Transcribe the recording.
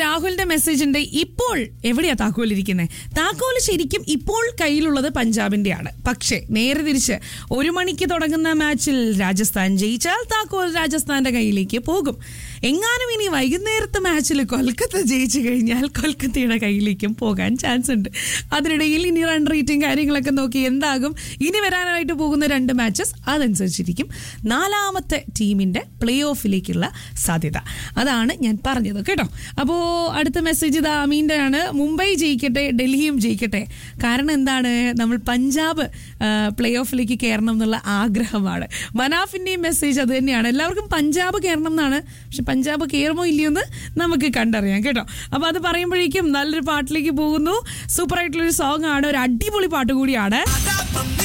രാഹുലിന്റെ മെസ്സേജ് ഉണ്ട് ഇപ്പോൾ എവിടെയാ താക്കോൽ ഇരിക്കുന്നത് താക്കോൽ ശരിക്കും ഇപ്പോൾ കയ്യിലുള്ളത് പഞ്ചാബിന്റെയാണ് പക്ഷേ നേരെ തിരിച്ച് ഒരു മണിക്ക് തുടങ്ങുന്ന മാച്ചിൽ രാജസ്ഥാൻ ജയിച്ചാൽ താക്കോൽ രാജസ്ഥാന്റെ കയ്യിലേക്ക് പോകും എങ്ങാനും ഇനി വൈകുന്നേരത്തെ മാച്ചിൽ കൊൽക്കത്ത ജയിച്ചു കഴിഞ്ഞാൽ കൊൽക്കത്തയുടെ കയ്യിലേക്കും പോകാൻ ചാൻസ് ഉണ്ട് അതിനിടയിൽ ഇനി റൺ റേറ്റും കാര്യങ്ങളൊക്കെ നോക്കി എന്താകും ഇനി വരാനായിട്ട് പോകുന്ന രണ്ട് മാച്ചസ് അതനുസരിച്ചിരിക്കും നാലാമത്തെ ടീമിന്റെ പ്ലേ ഓഫിലേക്കുള്ള സാധ്യത അതാണ് ഞാൻ പറഞ്ഞത് കേട്ടോ അപ്പോൾ അടുത്ത മെസ്സേജ് ഇത് അമീൻ്റെ ആണ് മുംബൈ ജയിക്കട്ടെ ഡൽഹിയും ജയിക്കട്ടെ കാരണം എന്താണ് നമ്മൾ പഞ്ചാബ് പ്ലേ ഓഫിലേക്ക് കയറണം എന്നുള്ള ആഗ്രഹമാണ് മനാഫിന്റെയും മെസ്സേജ് അത് തന്നെയാണ് എല്ലാവർക്കും പഞ്ചാബ് കയറണം എന്നാണ് പക്ഷെ പഞ്ചാബ് കയറുമോ ഇല്ലയോ എന്ന് നമുക്ക് കണ്ടറിയാം കേട്ടോ അപ്പൊ അത് പറയുമ്പോഴേക്കും നല്ലൊരു പാട്ടിലേക്ക് പോകുന്നു സൂപ്പർ ആയിട്ടുള്ളൊരു സോങ് ആണ് ഒരു അടിപൊളി പാട്ട് കൂടിയാണ്